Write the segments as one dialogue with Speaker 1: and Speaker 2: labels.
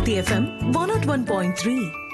Speaker 1: City FM 101.3.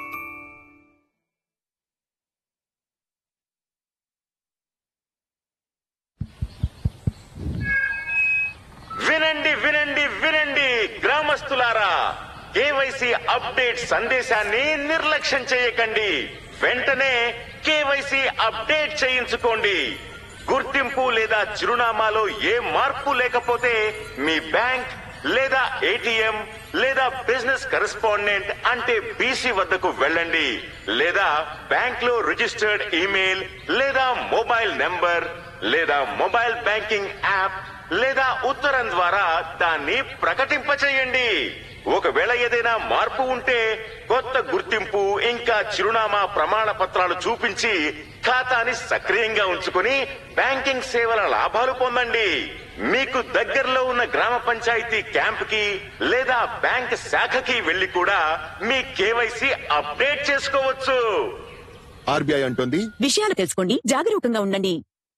Speaker 2: వినండి వినండి వినండి గ్రామస్తులారా కేవైసీ అప్డేట్ సందేశాన్ని నిర్లక్ష్యం చేయకండి వెంటనే కేవైసీ అప్డేట్ చేయించుకోండి గుర్తింపు లేదా చిరునామాలో ఏ మార్పు లేకపోతే మీ బ్యాంక్ లేదా ఏటీఎం లేదా బిజినెస్ కరెస్పాండెంట్ అంటే బీసీ వద్దకు వెళ్ళండి లేదా బ్యాంక్ లో రిజిస్టర్డ్ ఈమెయిల్ లేదా మొబైల్ నెంబర్ లేదా మొబైల్ బ్యాంకింగ్ యాప్ లేదా ఉత్తరం ద్వారా దాన్ని ప్రకటింపచేయండి ఒకవేళ ఏదైనా మార్పు ఉంటే కొత్త గుర్తింపు ఇంకా చిరునామా ప్రమాణ పత్రాలు చూపించి ఖాతాని సక్రియంగా ఉంచుకుని బ్యాంకింగ్ సేవల లాభాలు పొందండి మీకు దగ్గరలో ఉన్న గ్రామ పంచాయతీ క్యాంప్ కి లేదా బ్యాంక్ శాఖకి వెళ్లి కూడా మీ కేవైసీ అప్డేట్ చేసుకోవచ్చు
Speaker 3: ఆర్బీఐ అంటోంది
Speaker 4: విషయాలు తెలుసుకోండి జాగరూకంగా ఉండండి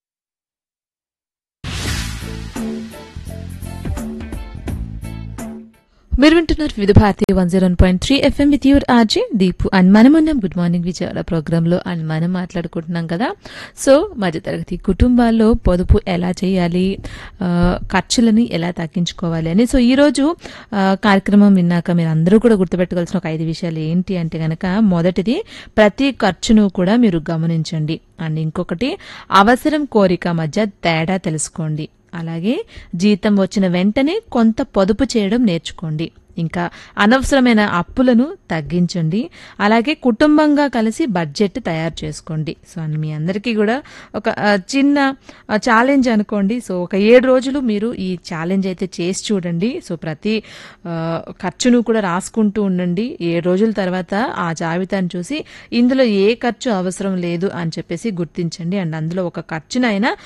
Speaker 5: మీరు వింటున్నారు Vividh Bharati one zero point three FM with your RJ Deepu and మనం ఉన్నాం గుడ్ మార్నింగ్ విజయవాడ ప్రోగ్రాంలో అండ్ మనం మాట్లాడుకుంటున్నాం కదా సో మధ్యతరగతి కుటుంబాల్లో పొదుపు ఎలా చేయాలి ఆ, ఖర్చులని ఎలా తగ్గించుకోవాలి అని సో ఈరోజు ఆ, కార్యక్రమం విన్నాక మీరు అందరూ కూడా గుర్తుపెట్టుకోవాల్సిన ఒక ఐదు విషయాలు ఏంటి అంటే గనక మొదటిది ప్రతి ఖర్చును కూడా మీరు గమనించండి అండ్ ఇంకొకటి అవసరం కోరిక మధ్య తేడా తెలుసుకోండి అలాగే జీతం వచ్చిన వెంటనే కొంత పొదుపు చేయడం నేర్చుకోండి ఇంకా అనవసరమైన అప్పులను తగ్గించండి అలాగే కుటుంబంగా కలిసి బడ్జెట్ తయారు చేసుకోండి సో అని మీ అందరికీ కూడా ఒక ఆ, చిన్న ఛాలెంజ్ అనుకోండి సో ఒక ఏడు రోజులు మీరు ఈ ఛాలెంజ్ అయితే చేసి చూడండి సో ప్రతి ఆ, ఖర్చును కూడా రాసుకుంటూ ఉండండి ఏడు రోజుల తర్వాత ఆ జాబితాను చూసి ఇందులో ఏ ఖర్చు అవసరం లేదు అని చెప్పేసి గుర్తించండి అండ్ అందులో ఒక ఖర్చునైనా